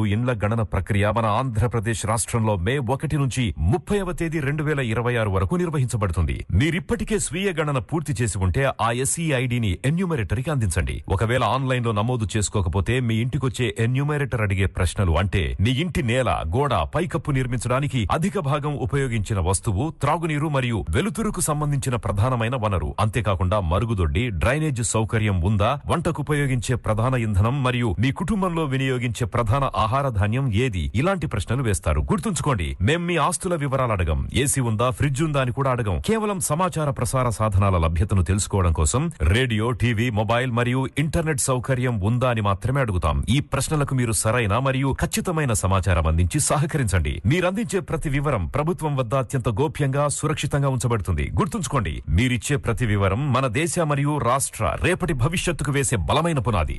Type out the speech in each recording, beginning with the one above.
ఇండ్ల గణన ప్రక్రియ మన ఆంధ్రప్రదేశ్ రాష్ట్రంలో మే ఒకటి నుంచి ముప్పైవ తేదీ రెండు వేల ఇరవై ఆరు వరకు నిర్వహించబడుతుంది మీరిప్పటికే స్వీయ గణన పూర్తి చేసి ఉంటే ఆ ఎస్ఈ ఐడిని ఎన్యూమరేటర్కి అందించండి ఒకవేళ ఆన్లైన్ లో నమోదు చేసుకోకపోతే మీ ఇంటికొచ్చే ఎన్యూమరేటర్ అడిగే ప్రశ్నలు అంటే మీ ఇంటి నేల గోడ పైకప్పు నిర్మించడానికి అధిక భాగం ఉపయోగించిన వస్తువు త్రాగునీరు మరియు వెలుతురుకు సంబంధించిన ప్రధానమైన వనరు అంతేకాకుండా మరుగుదొడ్డి డ్రైనేజ్ సౌకర్యం ఉందా వంటకు ఉపయోగించే ప్రధాన ఇంధనం మరియు మీ కుటుంబంలో వినియోగించే ప్రధాన ఆహార ధాన్యం ఏది ఇలాంటి ప్రశ్నలు వేస్తారు గుర్తుంచుకోండి మేం మీ ఆస్తుల వివరాలు అడగం ఏసీ ఉందా ఫ్రిడ్జ్ ఉందా అని కూడా అడగం కేవలం సమాచార ప్రసార సాధనాల లభ్యతను తెలుసుకోవడం కోసం రేడియో టీవీ మొబైల్ మరియు ఇంటర్నెట్ సౌకర్యం ఉందా అని మాత్రమే అడుగుతాం ఈ ప్రశ్నలకు మీరు సరైన మరియు ఖచ్చితమైన సమాచారం అందించి సహకరించండి మీరందించే ప్రతి వివరం ప్రభుత్వం వద్ద అత్యంత గోప్యంగా సురక్షితంగా ఉంచబడుతుంది గుర్తుంచుకోండి మీరిచ్చే ప్రతి వివరం మన దేశ మరియు రాష్ట్ర రేపటి భవిష్యత్తుకు వేసే బలమైన పునాది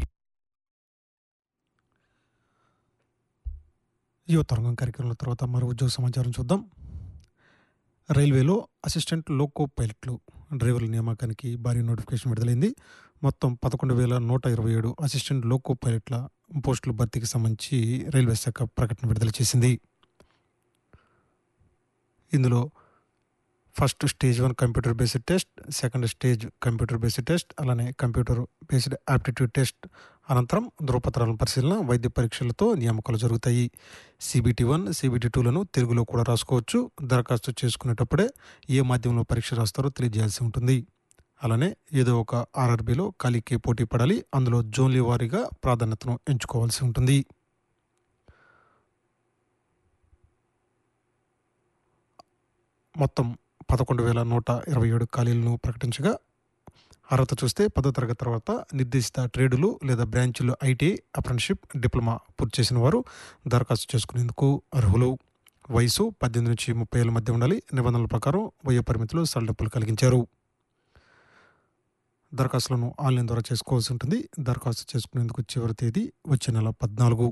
యువ తరంగం కార్యక్రమాల తర్వాత మరో ఉద్యోగ సమాచారం చూద్దాం రైల్వేలో అసిస్టెంట్ లోకో పైలట్లు డ్రైవర్ల నియామకానికి భారీ నోటిఫికేషన్ విడుదలైంది మొత్తం పదకొండు వేల నూట ఇరవై ఏడు అసిస్టెంట్ లోకో పైలట్ల పోస్టుల భర్తీకి సంబంధించి రైల్వే శాఖ ప్రకటన విడుదల చేసింది ఇందులో first stage one computer based test second stage computer based test అలానే కంప్యూటర్ బేస్డ్ ఆప్టిట్యూడ్ టెస్ట్ అనంతరం ధృవపత్రాల పరిశీలన వైద్య పరీక్షలతో నియామకాలు జరుగుతాయి సిబిటి వన్ సిబిటి టూలను తెలుగులో కూడా రాసుకోవచ్చు దరఖాస్తు చేసుకునేటప్పుడే ఏ మాధ్యమంలో పరీక్ష రాస్తారో తెలియజేయాల్సి ఉంటుంది అలానే ఏదో ఒక ఆర్ఆర్బీలో ఖాళీకి పోటీ పడాలి అందులో జోన్లీ వారీగా ప్రాధాన్యతను ఎంచుకోవాల్సి ఉంటుంది మొత్తం పదకొండు వేల నూట ఇరవై ఏడు ఖాళీలను ప్రకటించగా అర్హత చూస్తే పదో తరగతి తర్వాత నిర్దేశిత ట్రేడులు లేదా బ్రాంచ్లు ఐటీ అప్రెంటిషిప్ డిప్లొమా పూర్తి చేసిన వారు దరఖాస్తు చేసుకునేందుకు అర్హులు వయసు పద్దెనిమిది నుంచి ముప్పై ఏళ్ళ మధ్య ఉండాలి నిబంధనల ప్రకారం వయో పరిమితులు సడలింపులు కలిగించారు దరఖాస్తులను ఆన్లైన్ ద్వారా చేసుకోవాల్సి ఉంటుంది దరఖాస్తు చేసుకునేందుకు చివరి తేదీ వచ్చే నెల పద్నాలుగు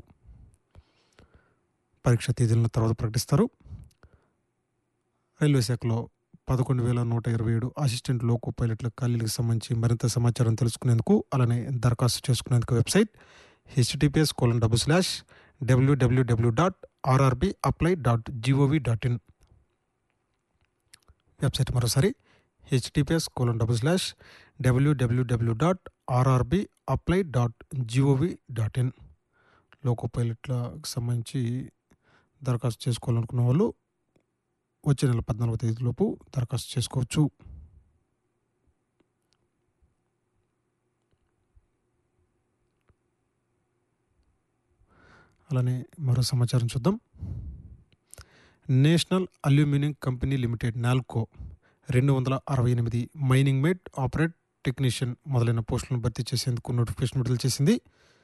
పరీక్ష తేదీలను తర్వాత ప్రకటిస్తారు రైల్వే శాఖలో పదకొండు వేల నూట ఇరవై ఏడు అసిస్టెంట్ లోకో పైలట్ల ఖాళీలకు సంబంధించి మరింత సమాచారం తెలుసుకునేందుకు అలానే దరఖాస్తు చేసుకునేందుకు website HTTPS colon double slash WWW dot RRB apply dot GOV dot in website మరోసారి HTPS colon double slash WWW dot RRB apply dot GOV dot in loco పైలట్లకు సంబంధించి దరఖాస్తు చేసుకోవాలనుకున్న వాళ్ళు వచ్చే నెల పద్నాలుగో తేదీలోపు దరఖాస్తు చేసుకోవచ్చు అలానే మరో సమాచారం చూద్దాం national aluminium company limited NALCO రెండు వందల అరవై ఎనిమిది మైనింగ్ మేడ్ ఆపరేట్ టెక్నీషియన్ మొదలైన పోస్టులను భర్తీ చేసేందుకు నోటిఫికేషన్ విడుదల చేసింది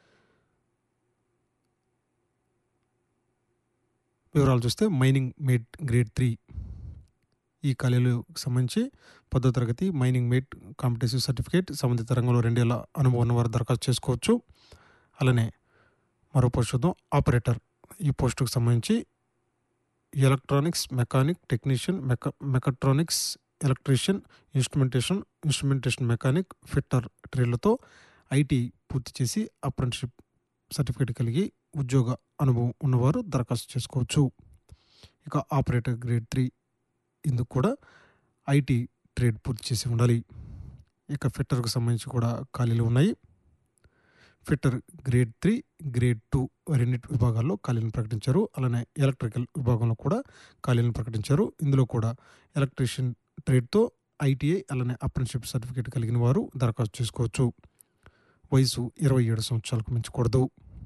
వివరాలు చూస్తే మైనింగ్ మేడ్ గ్రేడ్ త్రీ ఈ ఖాళీలకు సంబంధించి పదో తరగతి మైనింగ్ మేడ్ కాంపిటేటివ్ సర్టిఫికేట్ సంబంధిత రంగంలో రెండేళ్ల అనుభవం ఉన్నవారు దరఖాస్తు చేసుకోవచ్చు అలానే మరో పోస్ట్ చూద్దాం ఆపరేటర్ ఈ పోస్టుకు సంబంధించి ఎలక్ట్రానిక్స్ మెకానిక్ టెక్నీషియన్ మెకా mechatronics electrician instrumentation instrumentation mechanic fitter ట్రేడ్లతో ఐటీ పూర్తి చేసి అప్రెంటిషిప్ సర్టిఫికేట్ కలిగి ఉద్యోగ అనుభవం ఉన్నవారు దరఖాస్తు చేసుకోవచ్చు ఇక ఆపరేటర్ గ్రేడ్ త్రీ ఇందుకు కూడా ఐటీ ట్రేడ్ పూర్తి చేసి ఉండాలి ఇక ఫిట్టర్కు సంబంధించి కూడా ఖాళీలు ఉన్నాయి fitter grade three grade two రెండింటి విభాగాల్లో ఖాళీలను ప్రకటించారు అలానే ఎలక్ట్రికల్ విభాగంలో కూడా ఖాళీలను ప్రకటించారు ఇందులో కూడా ఎలక్ట్రీషియన్ ట్రేడ్తో ఐటీఐ అలానే అప్రెంటిషిప్ సర్టిఫికేట్ కలిగిన వారు దరఖాస్తు చేసుకోవచ్చు వయసు ఇరవై ఏడు సంవత్సరాలకు మించకూడదు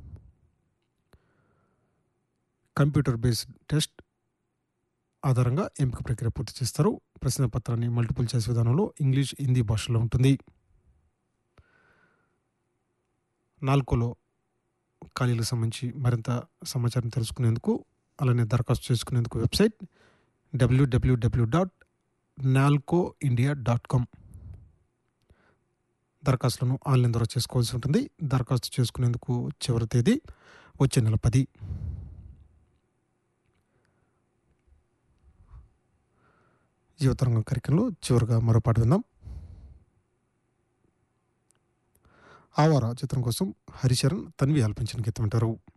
కంప్యూటర్ బేస్డ్ టెస్ట్ ఆధారంగా ఎంపిక ప్రక్రియ పూర్తి చేస్తారు ప్రశ్న పత్రాన్ని మల్టిపుల్ చాయిస్ విధానంలో ఇంగ్లీష్ హిందీ భాషలో ఉంటుంది నాల్కోలో ఖాళీలకు సంబంధించి మరింత సమాచారం తెలుసుకునేందుకు అలానే దరఖాస్తు చేసుకునేందుకు website WWW dot NALCO India dot com దరఖాస్తులను ఆన్లైన్ ద్వారా చేసుకోవాల్సి ఉంటుంది దరఖాస్తు చేసుకునేందుకు చివరి తేదీ వచ్చే నెల పది జీవతరంగం కార్యక్రమంలో చివరిగా మరో పాట విందాం ఆవారా చిత్రం కోసం హరిచరణ్ తన్వి ఆలపించిన గీతం అంటారు